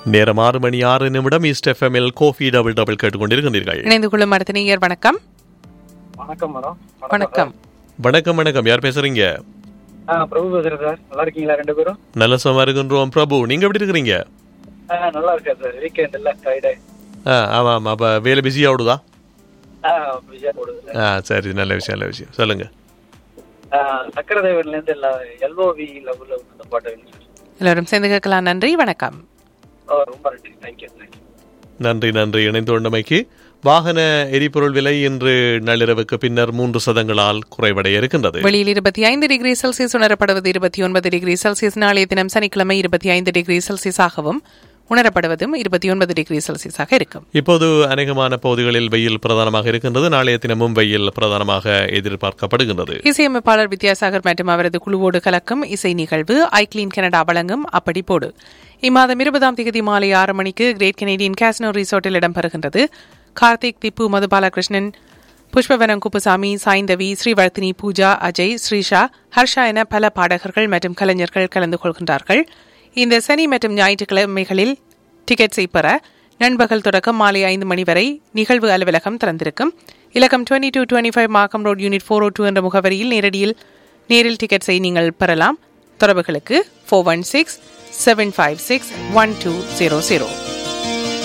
நேரம் ஆறு மணி ஆறு நிமிடம் ஈஸ்ட் எஃப்எம்எல் கோஃபி டபுள் டபுள் கேட்டுக்கொண்டிருக்கிறீர்கள் இணைந்து கொள்ளும் அடுத்த நேயர் வணக்கம் வணக்கம் மேடம் வணக்கம் வணக்கம் வணக்கம் யார் பேசுறீங்க ஆ பிரபு பேசுறேன் சார் நல்லா இருக்கீங்களா ரெண்டு பேரும் நல்ல சும்மா இருக்கின்றோம் பிரபு நீங்க எப்படி இருக்கிறீங்க ஆ நல்லா இருக்கேன் சார் வீக்கெண்ட் இல்ல ஃப்ரைடே ஆ ஆமா ஆமா அப்ப வேலை பிஸியா ஓடுதா ஆ விஜயா போடுது ஆ சரி நல்ல விஷயம் நல்ல விஷயம் சொல்லுங்க ஆ சக்கர தேவன்ல இருந்து எல்லா எல்ஓவி லெவல்ல அந்த பாட்டு வேணும் சார் எல்லோரும் சேர்ந்து கேட்கலாம் நன்றி வணக்கம் ஓ ரொம்ப நன்றி தேங்க்யூ தேங்க்யூ நன்றி நன்றி இணைந்து கொண்டமைக்கு வாகன எரிபொருள் விலை இன்று நள்ளிரவுக்கு பின்னர் மூன்று சதங்களால் குறைவடைய இருக்கின்றது வெளியில் இருபத்தி ஐந்து டிகிரி செல்சியஸ் உணரப்படுவது இருபத்தி ஒன்பது டிகிரி செல்சியஸ் நாளைய தினம் சனிக்கிழமை இருபத்தி ஐந்து டிகிரி செல்சியஸாகவும் உணரப்படுவதும் இருபத்தி ஒன்பது டிகிரி செல்சியஸாக இருக்கும் இப்போது அநேகமான பகுதிகளில் வெயில் பிரதானமாக இருக்கின்றது நாளைய தினமும் வெயில் பிரதானமாக எதிர்பார்க்கப்படுகின்றது இசையமைப்பாளர் வித்யாசாகர் மற்றும் அவரது குழுவோடு கலக்கும் இசை நிகழ்வு ஐக்ளீன் கனடா வழங்கும் அப்படி போடு இம்மாதம் இருபதாம் தேதி மாலை ஆறு மணிக்கு கிரேட் கெனடியன் கேசினோ ரிசோர்ட்டில் இடம்பெறுகின்றது கார்த்திக் திப்பு மதுபாலகிருஷ்ணன் புஷ்பவனம் குப்புசாமி சாய்ந்தவி ஸ்ரீவர்த்தினி பூஜா அஜய் ஸ்ரீஷா ஹர்ஷா என பல பாடகர்கள் மற்றும் கலைஞர்கள் கலந்து கொள்கின்றார்கள் இந்த சனி மற்றும் ஞாயிற்றுக்கிழமைகளில் டிக்கெட்ஸை பெற நண்பகல் தொடக்கம் மாலை ஐந்து மணி வரை நிகழ்வு அலுவலகம் திறந்திருக்கும் இலக்கம் twenty two twenty five Markham road unit four O two என்ற முகவரியில் நேரடியில் நேரில் டிக்கெட்ஸை நீங்கள் பெறலாம் தொடர்புகளுக்கு four one six seven five six one two zero zero